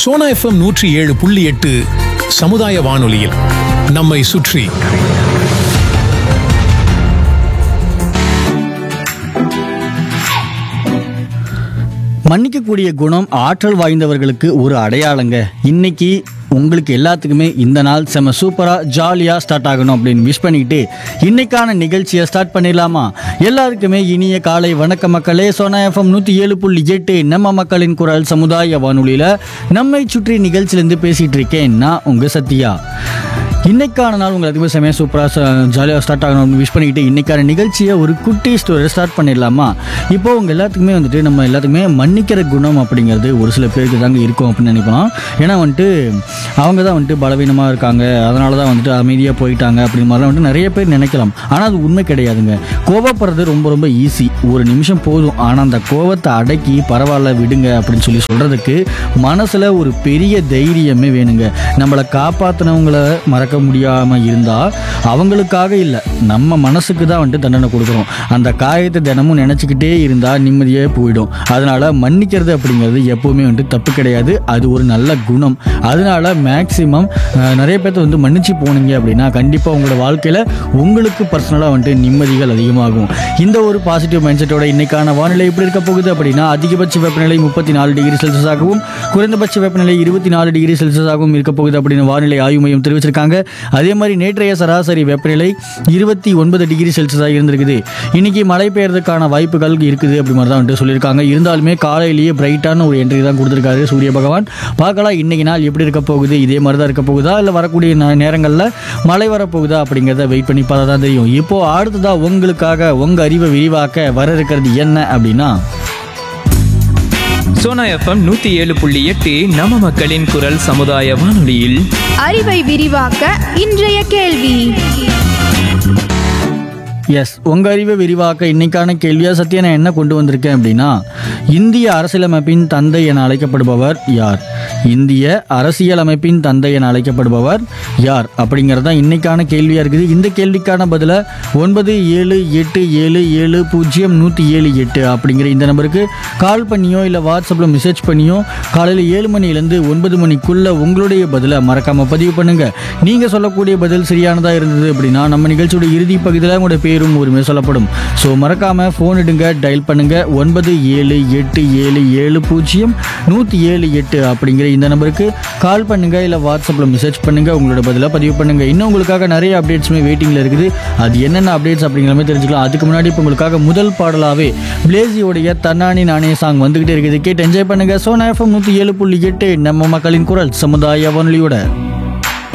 Sona FM நூற்றி ஏழு புள்ளி எட்டு சமுதாய வானொலியில் நம்மை சுற்றி மன்னிக்கக்கூடிய குணம் ஆற்றல் வாய்ந்தவர்களுக்கு ஒரு அடையாளங்க இன்னைக்கு உங்களுக்கு எல்லாத்துக்குமே இந்த நாள் செம சூப்பராக ஜாலியாக ஸ்டார்ட் ஆகணும் அப்படின்னு விஷ் பண்ணிக்கிட்டு இன்னைக்கான நிகழ்ச்சியை ஸ்டார்ட் பண்ணிடலாமா எல்லாருக்குமே இனிய காலை வணக்க மக்களே சோனா எஃப்எம் நூற்றி ஏழு புள்ளி எட்டு நம்ம மக்களின் குரல் சமுதாய வானொலியில் நம்மை சுற்றி நிகழ்ச்சியிலேருந்து பேசிகிட்டு இருக்கேன் நான் உங்கள் சத்யா இன்னைக்கான நாள் உங்களுக்கு எல்லாத்துக்குமே செமையாக சூப்பராக ஜாலியாக ஸ்டார்ட் ஆகணும் அப்படின்னு விஷ் பண்ணிக்கிட்டு இன்னைக்கான நிகழ்ச்சியை ஒரு குட்டி ஸ்டோரி ஸ்டார்ட் பண்ணிடலாமா இப்போ உங்கள் எல்லாத்துக்குமே வந்துட்டு நம்ம எல்லாத்துக்குமே மன்னிக்கிற குணம் அப்படிங்கிறது ஒரு சில பேருக்கு தாங்க இருக்கும் அப்படின்னு நினைக்கலாம் ஏன்னா வந்துட்டு அவங்க தான் வந்துட்டு பலவீனமாக இருக்காங்க அதனால தான் வந்துட்டு அமைதியாக போயிட்டாங்க அப்படிங்கிற மாதிரிலாம் வந்துட்டு நிறைய பேர் நினைக்கலாம் ஆனால் அது உண்மை கிடையாதுங்க கோவப்படுறது ரொம்ப ரொம்ப ஈஸி ஒரு நிமிஷம் போதும் ஆனால் அந்த கோவத்தை அடக்கி பரவாயில்ல விடுங்க அப்படின்னு சொல்லி சொல்கிறதுக்கு மனசில் ஒரு பெரிய தைரியமே வேணுங்க நம்மளை காப்பாற்றினவங்கள மறக்க முடியாமல் இருந்தால் அவங்களுக்காக இல்லை நம்ம மனசுக்கு தான் வந்துட்டு தண்டனை கொடுக்குறோம் அந்த காயத்தை தினமும் நினச்சிக்கிட்டே இருந்தால் நிம்மதியே போயிடும் அதனால் மன்னிக்கிறது அப்படிங்கிறது எப்போவுமே வந்துட்டு தப்பு கிடையாது அது ஒரு நல்ல குணம் அதனால மேக்ஸிமம் நிறைய பேர்த்த வந்து மன்னிச்சு போனீங்க அப்படின்னா கண்டிப்பாக உங்களோட வாழ்க்கையில் உங்களுக்கு பர்சனலாக வந்துட்டு நிம்மதிகள் அதிகமாகும் இந்த ஒரு பாசிட்டிவ் மைண்ட் செட்டோட இன்னைக்கான வானிலை எப்படி இருக்க போகுது அப்படின்னா அதிகபட்ச வெப்பநிலை முப்பத்தி நாலு டிகிரி செல்சியஸாகவும் குறைந்தபட்ச வெப்பநிலை இருபத்தி நாலு டிகிரி செல்சியஸாகவும் இருக்க போகுது அப்படின்னு வானிலை ஆய்வு மையம் தெரிவிச்சிருக்காங்க அதே மாதிரி நேற்றைய சராசரி வெப்பநிலை இருபத்தி ஒன்பது டிகிரி செல்சியஸாக இருந்திருக்குது இன்னைக்கு மழை பெய்யறதுக்கான வாய்ப்புகள் இருக்குது அப்படி மாதிரி தான் வந்துட்டு சொல்லியிருக்காங்க இருந்தாலுமே காலையிலேயே பிரைட்டான ஒரு என்ட்ரி தான் கொடுத்துருக்காரு சூரிய பகவான் பார்க்கலாம் இன்னைக்கு நாள் எப்படி இருக்க போகுது இதே மாதிரி தான் இருக்க போகுதா இல்லை வரக்கூடிய நே- நேரங்களில் மழை வரப்போகுதா அப்படிங்கிறத வெயிட் பண்ணி பார்த்தா தான் தெரியும் இப்போ அடுத்ததா உங்களுக்காக உங்க அறிவை விரிவாக்க வர இருக்கிறது என்ன அப்படின்னா சோனா எஃப்எம் நூத்தி ஏழு புள்ளி எட்டு நம்ம மக்களின் குரல் சமுதாய வானொலியில் அறிவை விரிவாக்க இன்றைய கேள்வி எஸ் உங்கள் அறிவை விரிவாக்க இன்னைக்கான கேள்வியா சத்யா நான் என்ன கொண்டு வந்திருக்கேன் அப்படின்னா இந்திய அரசியலமைப்பின் தந்தை என அழைக்கப்படுபவர் யார் இந்திய அரசியலமைப்பின் தந்தை என அழைக்கப்படுபவர் யார் அப்படிங்கிறது தான் இன்னைக்கான கேள்வியாக இருக்குது இந்த கேள்விக்கான பதிலை ஒன்பது ஏழு எட்டு ஏழு ஏழு பூஜ்ஜியம் நூற்றி ஏழு எட்டு அப்படிங்கிற இந்த நம்பருக்கு கால் பண்ணியோ இல்லை வாட்ஸ்அப்பில் மெசேஜ் பண்ணியோ காலையில் ஏழு மணிலேருந்து ஒன்பது மணிக்குள்ள உங்களுடைய பதிலை மறக்காமல் பதிவு பண்ணுங்க நீங்கள் சொல்லக்கூடிய பதில் சரியானதாக இருந்தது அப்படின்னா நம்ம நிகழ்ச்சியோட இறுதி பகுதியில் உங்களுடைய பேரும் உரிமை சொல்லப்படும் ஸோ மறக்காமல் ஃபோன் எடுங்க டயல் பண்ணுங்க ஒன்பது ஏழு எட்டு ஏழு ஏழு பூஜ்ஜியம் நூற்றி ஏழு எட்டு அப்படிங்கிற இந்த நம்பருக்கு கால் பண்ணுங்க இல்லை வாட்ஸ்அப்பில் மெசேஜ் பண்ணுங்க உங்களோட பதிலாக பதிவு பண்ணுங்க இன்னும் உங்களுக்காக நிறைய அப்டேட்ஸுமே வெயிட்டிங்கில் இருக்குது அது என்னென்ன அப்டேட்ஸ் அப்படிங்கிற மாதிரி தெரிஞ்சுக்கலாம் அதுக்கு முன்னாடி இப்போ உங்களுக்காக முதல் பாடலாவே பிளேசியோடைய தன்னானி நானே சாங் வந்துகிட்டே இருக்குது கேட்டு என்ஜாய் பண்ணுங்க சோனா எஃப்எம் நூற்றி ஏழு புள்ளி எட்டு நம்ம மக்களின் குரல் சமுதாய வானொலியோட